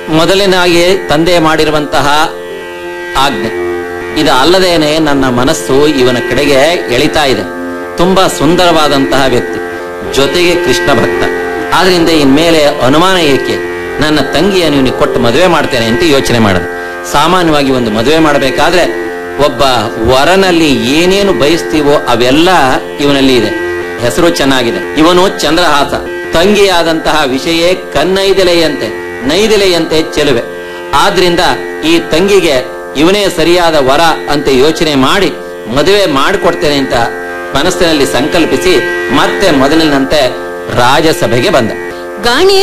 ಮೊದಲಿನಾಗಿ ತಂದೆ ಮಾಡಿರುವಂತಹ ಆಜ್ಞೆ ಇದು ಅಲ್ಲದೇನೆ ನನ್ನ ಮನಸ್ಸು ಇವನ ಕಡೆಗೆ ಎಳಿತಾ ಇದೆ ತುಂಬಾ ಸುಂದರವಾದಂತಹ ವ್ಯಕ್ತಿ ಜೊತೆಗೆ ಕೃಷ್ಣ ಭಕ್ತ ಆದ್ರಿಂದ ಇನ್ಮೇಲೆ ಅನುಮಾನ ಏಕೆ ನನ್ನ ತಂಗಿಯನ್ನು ಇವನಿಗೆ ಕೊಟ್ಟು ಮದುವೆ ಮಾಡ್ತೇನೆ ಅಂತ ಯೋಚನೆ ಮಾಡಿದೆ ಸಾಮಾನ್ಯವಾಗಿ ಒಂದು ಮದುವೆ ಮಾಡಬೇಕಾದ್ರೆ ಒಬ್ಬ ವರನಲ್ಲಿ ಏನೇನು ಬಯಸ್ತೀವೋ ಅವೆಲ್ಲ ಇವನಲ್ಲಿ ಇದೆ ಹೆಸರು ಚೆನ್ನಾಗಿದೆ ಇವನು ಚಂದ್ರಹಾಸ ತಂಗಿಯಾದಂತಹ ವಿಷಯ ಕನ್ನೈದೆಲೆಯಂತೆ ನೈದೆಲೆಯಂತೆ ಚೆಲುವೆ ಆದ್ರಿಂದ ಈ ತಂಗಿಗೆ ಇವನೇ ಸರಿಯಾದ ವರ ಅಂತ ಯೋಚನೆ ಮಾಡಿ ಮದುವೆ ಮಾಡಿಕೊಡ್ತೇನೆ ಅಂತ ಮನಸ್ಸಿನಲ್ಲಿ ಸಂಕಲ್ಪಿಸಿ ಮತ್ತೆ ಮೊದಲಿನಂತೆ ರಾಜಸಭೆಗೆ ಬಂದ ಗಾಣಿ